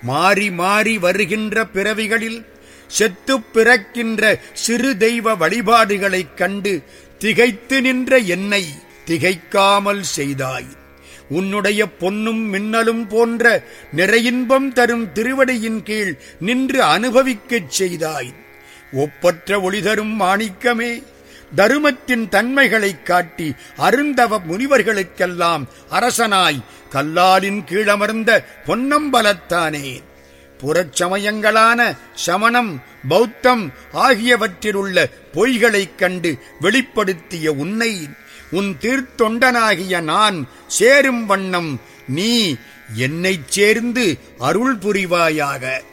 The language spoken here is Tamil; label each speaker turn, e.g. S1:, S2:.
S1: மாறி மாறி வருகின்ற பிறவிகளில் செத்துப் பிறக்கின்ற சிறு தெய்வ வழிபாடுகளைக் கண்டு திகைத்து நின்ற என்னை திகைக்காமல் செய்தாய் உன்னுடைய பொன்னும் மின்னலும் போன்ற நிறையின்பம் தரும் திருவடியின் கீழ் நின்று அனுபவிக்கச் செய்தாய் ஒப்பற்ற ஒளிதரும் மாணிக்கமே தருமத்தின் தன்மைகளைக் காட்டி அருந்தவ முனிவர்களுக்கெல்லாம் அரசனாய் கல்லாலின் கீழமர்ந்த பொன்னம்பலத்தானே புறச்சமயங்களான சமணம் பௌத்தம் ஆகியவற்றிலுள்ள பொய்களைக் கண்டு வெளிப்படுத்திய உன்னை உன் தீர்த்தொண்டனாகிய நான் சேரும் வண்ணம் நீ என்னைச் சேர்ந்து அருள் புரிவாயாக